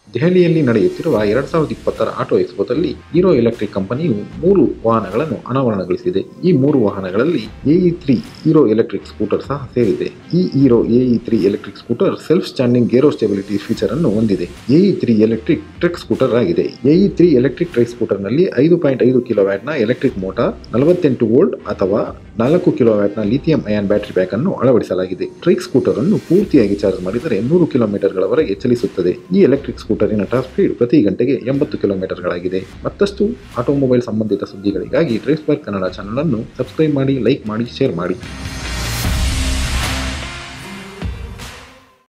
ದೆಹಲಿಯಲ್ಲಿ ನಡೆಯುತ್ತಿರುವ ಎರಡ್ ಸಾವಿರದ ಇಪ್ಪತ್ತರ ಆಟೋ ಎಕ್ಸ್ಪೋದಲ್ಲಿ ಹೀರೋ ಎಲೆಕ್ಟ್ರಿಕ್ ಕಂಪನಿಯು ಮೂರು ವಾಹನಗಳನ್ನು ಅನಾವರಣಗೊಳಿಸಿದೆ ಈ ಮೂರು ವಾಹನಗಳಲ್ಲಿ AE three Hero electric scooter ಸಹ ಸೇರಿದೆ ಈ Hero AE three electric scooter self standing gyro stability feature ಅನ್ನು ಹೊಂದಿದೆ AE three electric trike scooter ಆಗಿದೆ ಎಇ ತ್ರೀ ಎಲೆಕ್ಟ್ರಿಕ್ ಟ್ರೆಕ್ ಸ್ಕೂಟರ್ನಲ್ಲಿ ಐದು ಪಾಯಿಂಟ್ ಐದು ಕಿಲೋ ವ್ಯಾಟ್ನ ಎಲೆಕ್ಟ್ರಿಕ್ ಮೋಟಾರ್ ನಲವತ್ತೆಂಟು ವೋಲ್ಟ್ ಅಥವಾ ನಾಲ್ಕು ಕಿಲೋ ವ್ಯಾಟ್ನ ಲಿಥಿಯಂ ಅಯಾನ್ ಬ್ಯಾಟರಿ ಪ್ಯಾಕ್ ಅನ್ನು ಅಳವಡಿಸಲಾಗಿದೆ ಟ್ರೈಕ್ ಸ್ಕೂಟರ್ ಅನ್ನು ಪೂರ್ತಿಯಾಗಿ ಚಾರ್ಜ್ ಮಾಡಿದರೆ ನೂರು ಕಿಲೋಮೀಟರ್ಗಳವರೆಗೆ ಚಲಿಸುತ್ತದೆ ಈ ಎಲೆಕ್ಟ್ರಿಕ್ ಸ್ಕೂಟರಿನ ಟಾಪ್ ಸ್ಪೀಡ್ ಪ್ರತಿ ಗಂಟೆಗೆ ಎಂಬತ್ತು ಕಿಲೋಮೀಟರ್ಗಳಾಗಿದೆ ಮತ್ತಷ್ಟು ಆಟೋಮೊಬೈಲ್ ಸಂಬಂಧಿತ ಸುದ್ದಿಗಳಿಗಾಗಿ ಡ್ರೈವ್ ಸ್ಪಾರ್ಕ್ ಕನ್ನಡ ಚಾನಲ್ ಅನ್ನು ಸಬ್ಸ್ಕ್ರೈಬ್ ಮಾಡಿ ಲೈಕ್ ಮಾಡಿ ಶೇರ್ ಮಾಡಿ